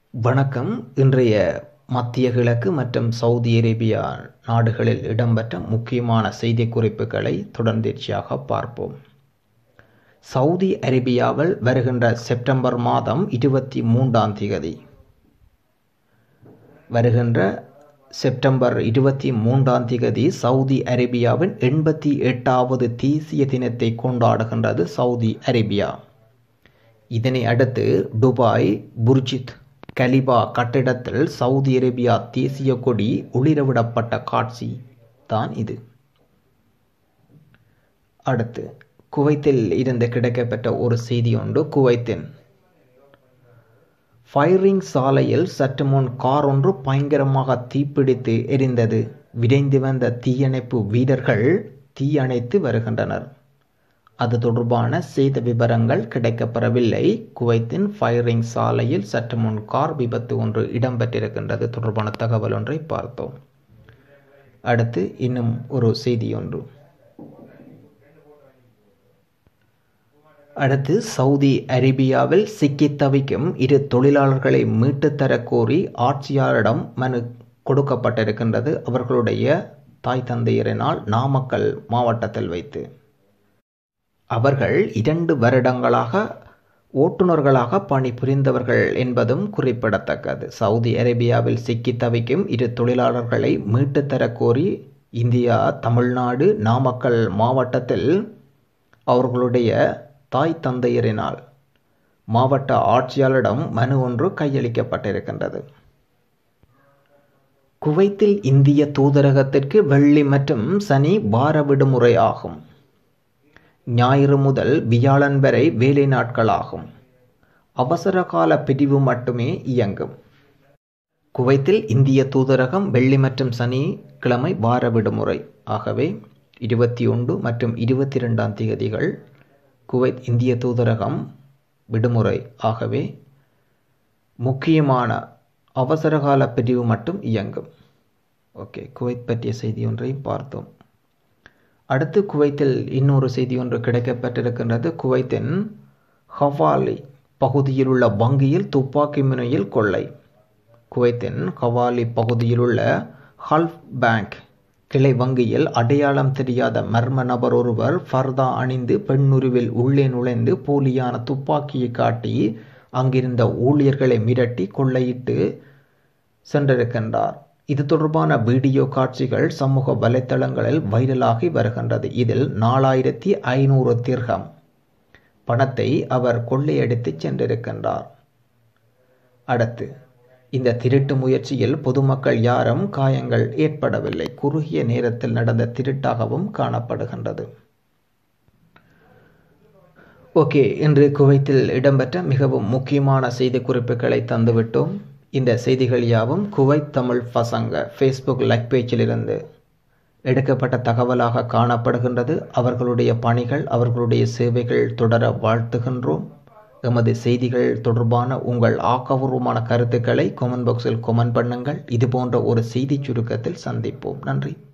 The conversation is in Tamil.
வணக்கம் இன்றைய மத்திய கிழக்கு மற்றும் சவுதி அரேபியா நாடுகளில் இடம்பெற்ற முக்கியமான செய்திக் குறிப்புகளை தொடர்ந்தேர்ச்சியாக பார்ப்போம் சவுதி அரேபியாவில் வருகின்ற செப்டம்பர் மாதம் இருபத்தி மூன்றாம் தேதி வருகின்ற செப்டம்பர் இருபத்தி மூன்றாம் தேதி சவுதி அரேபியாவின் எண்பத்தி எட்டாவது தேசிய தினத்தை கொண்டாடுகின்றது சவுதி அரேபியா இதனை அடுத்து துபாய் புர்ஜித் கலிபா கட்டிடத்தில் சவுதி அரேபியா தேசிய கொடி ஒளிரவிடப்பட்ட காட்சி தான் இது அடுத்து குவைத்தில் இருந்து கிடைக்கப்பெற்ற ஒரு செய்தி ஒன்று குவைத்தின் ஃபயரிங் சாலையில் சற்று முன் கார் ஒன்று பயங்கரமாக தீப்பிடித்து எரிந்தது விரைந்து வந்த தீயணைப்பு வீரர்கள் தீயணைத்து வருகின்றனர் அது தொடர்பான செய்த விவரங்கள் கிடைக்கப்பெறவில்லை குவைத்தின் ஃபயரிங் சாலையில் சற்று முன் கார் விபத்து ஒன்று இடம்பெற்றிருக்கின்றது தொடர்பான தகவல் ஒன்றை பார்த்தோம் அடுத்து இன்னும் ஒரு செய்தி ஒன்று அடுத்து சவுதி அரேபியாவில் சிக்கித் தவிக்கும் இரு தொழிலாளர்களை மீட்டுத் தரக் கோரி ஆட்சியாளரிடம் மனு கொடுக்கப்பட்டிருக்கின்றது அவர்களுடைய தாய் தந்தையரினால் நாமக்கல் மாவட்டத்தில் வைத்து அவர்கள் இரண்டு வருடங்களாக ஓட்டுநர்களாக பணிபுரிந்தவர்கள் என்பதும் குறிப்பிடத்தக்கது சவுதி அரேபியாவில் சிக்கி தவிக்கும் இரு தொழிலாளர்களை மீட்டுத் தரக் கோரி இந்தியா தமிழ்நாடு நாமக்கல் மாவட்டத்தில் அவர்களுடைய தாய் தந்தையரினால் மாவட்ட ஆட்சியாளரிடம் மனு ஒன்று கையளிக்கப்பட்டிருக்கின்றது குவைத்தில் இந்திய தூதரகத்திற்கு வெள்ளி மற்றும் சனி வார விடுமுறை ஆகும் ஞாயிறு முதல் வியாழன் வரை வேலை நாட்களாகும் அவசர கால பிரிவு மட்டுமே இயங்கும் குவைத்தில் இந்திய தூதரகம் வெள்ளி மற்றும் சனி கிழமை வார விடுமுறை ஆகவே இருபத்தி ஒன்று மற்றும் இருபத்தி ரெண்டாம் தேதிகள் குவைத் இந்திய தூதரகம் விடுமுறை ஆகவே முக்கியமான அவசரகால பிரிவு மட்டும் இயங்கும் ஓகே குவைத் பற்றிய செய்தி ஒன்றையும் பார்த்தோம் அடுத்து குவைத்தில் இன்னொரு செய்தி ஒன்று கிடைக்கப்பட்டிருக்கின்றது குவைத்தின் ஹவாலி பகுதியில் உள்ள வங்கியில் துப்பாக்கி முனையில் கொள்ளை குவைத்தின் ஹவாலி பகுதியில் உள்ள ஹல்ஃப் பேங்க் கிளை வங்கியில் அடையாளம் தெரியாத மர்ம நபர் ஒருவர் ஃபர்தா அணிந்து பெண்ணுருவில் உள்ளே நுழைந்து போலியான துப்பாக்கியை காட்டி அங்கிருந்த ஊழியர்களை மிரட்டி கொள்ளையிட்டு சென்றிருக்கின்றார் இது தொடர்பான வீடியோ காட்சிகள் சமூக வலைத்தளங்களில் வைரலாகி வருகின்றது இதில் நாலாயிரத்தி ஐநூறு திர்கம் பணத்தை அவர் கொள்ளையடித்து சென்றிருக்கின்றார் அடுத்து இந்த திருட்டு முயற்சியில் பொதுமக்கள் யாரும் காயங்கள் ஏற்படவில்லை குறுகிய நேரத்தில் நடந்த திருட்டாகவும் காணப்படுகின்றது ஓகே இன்று குவைத்தில் இடம்பெற்ற மிகவும் முக்கியமான செய்தி குறிப்புகளை தந்துவிட்டோம் இந்த செய்திகள் யாவும் குவைத் தமிழ் பசங்க ஃபேஸ்புக் லைக் பேஜிலிருந்து எடுக்கப்பட்ட தகவலாக காணப்படுகின்றது அவர்களுடைய பணிகள் அவர்களுடைய சேவைகள் தொடர வாழ்த்துகின்றோம் எமது செய்திகள் தொடர்பான உங்கள் ஆக்கபூர்வமான கருத்துக்களை கொமெண்ட் பாக்ஸில் கொமெண்ட் பண்ணுங்கள் இது போன்ற ஒரு செய்தி சுருக்கத்தில் சந்திப்போம் நன்றி